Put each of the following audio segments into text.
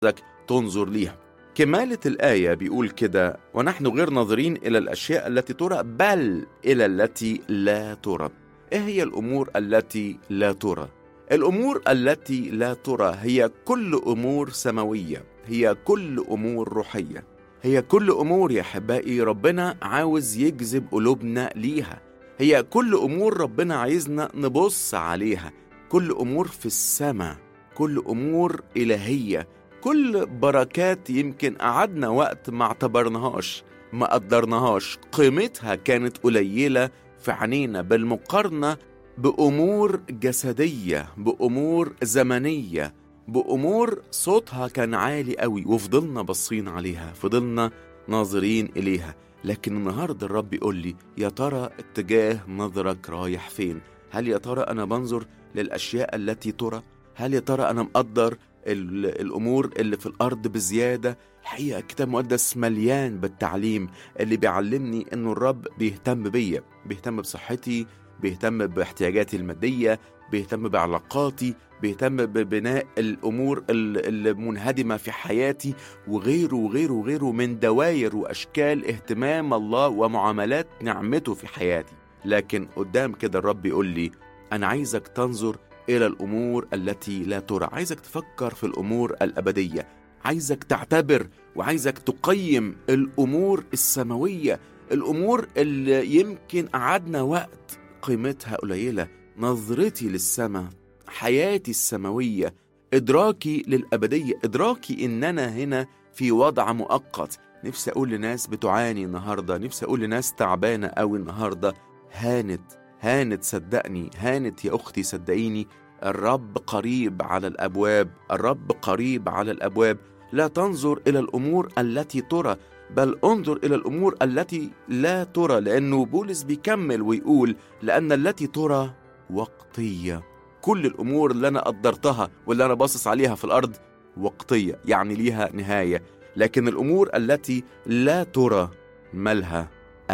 عايزك تنظر ليها كمالة الآية بيقول كده ونحن غير ناظرين إلى الأشياء التي ترى بل إلى التي لا ترى إيه هي الأمور التي لا ترى؟ الأمور التي لا ترى هي كل أمور سماوية هي كل أمور روحية هي كل أمور يا أحبائي ربنا عاوز يجذب قلوبنا ليها هي كل أمور ربنا عايزنا نبص عليها كل أمور في السماء كل أمور إلهية كل بركات يمكن قعدنا وقت ما اعتبرناهاش ما قدرناهاش قيمتها كانت قليلة في عينينا بالمقارنة بأمور جسدية بأمور زمنية بأمور صوتها كان عالي قوي وفضلنا باصين عليها فضلنا ناظرين إليها لكن النهاردة الرب يقول لي يا ترى اتجاه نظرك رايح فين هل يا ترى أنا بنظر للأشياء التي ترى هل يا ترى أنا مقدر الأمور اللي في الأرض بزيادة الحقيقة الكتاب المقدس مليان بالتعليم اللي بيعلمني إنه الرب بيهتم بيا بيهتم بصحتي بيهتم باحتياجاتي المادية بيهتم بعلاقاتي بيهتم ببناء الأمور المنهدمة في حياتي وغيره وغيره وغيره من دواير وأشكال اهتمام الله ومعاملات نعمته في حياتي لكن قدام كده الرب يقول لي أنا عايزك تنظر إلى الأمور التي لا ترى عايزك تفكر في الأمور الأبدية عايزك تعتبر وعايزك تقيم الأمور السماوية الأمور اللي يمكن قعدنا وقت قيمتها قليلة نظرتي للسماء حياتي السماوية إدراكي للأبدية إدراكي إن أنا هنا في وضع مؤقت نفسي أقول لناس بتعاني النهاردة نفسي أقول لناس تعبانة أوي النهاردة هانت هانت صدقني هانت يا أختي صدقيني الرب قريب على الأبواب الرب قريب على الأبواب لا تنظر إلى الأمور التي ترى بل انظر إلى الأمور التي لا ترى لأنه بولس بيكمل ويقول لأن التي ترى وقتية كل الأمور اللي أنا قدرتها واللي أنا باصص عليها في الأرض وقتية يعني ليها نهاية لكن الأمور التي لا ترى مالها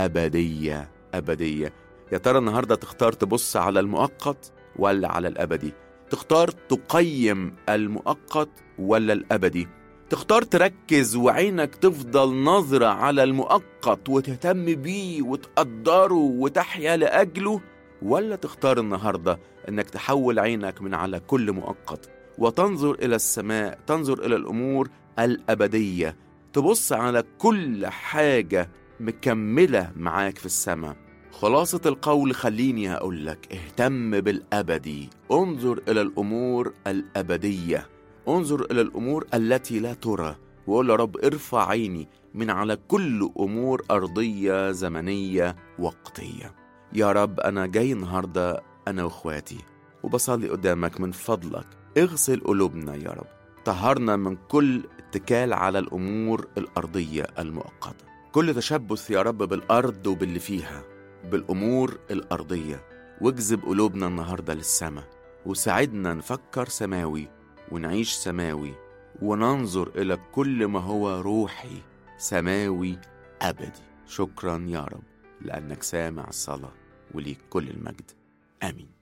أبدية أبدية يا ترى النهاردة تختار تبص على المؤقت ولا على الأبدي تختار تقيم المؤقت ولا الأبدي تختار تركز وعينك تفضل نظرة على المؤقت وتهتم بيه وتقدره وتحيا لأجله ولا تختار النهاردة أنك تحول عينك من على كل مؤقت وتنظر إلى السماء تنظر إلى الأمور الأبدية تبص على كل حاجة مكملة معاك في السماء خلاصة القول خليني أقول لك اهتم بالأبدي انظر إلى الأمور الأبدية انظر إلى الأمور التي لا ترى وقول يا رب ارفع عيني من على كل أمور أرضية زمنية وقتية يا رب أنا جاي النهاردة أنا وإخواتي وبصلي قدامك من فضلك اغسل قلوبنا يا رب طهرنا من كل اتكال على الأمور الأرضية المؤقتة كل تشبث يا رب بالأرض وباللي فيها بالأمور الأرضية واجذب قلوبنا النهاردة للسماء وساعدنا نفكر سماوي ونعيش سماوي وننظر إلى كل ما هو روحي سماوي أبدي شكرا يا رب لأنك سامع الصلاة وليك كل المجد آمين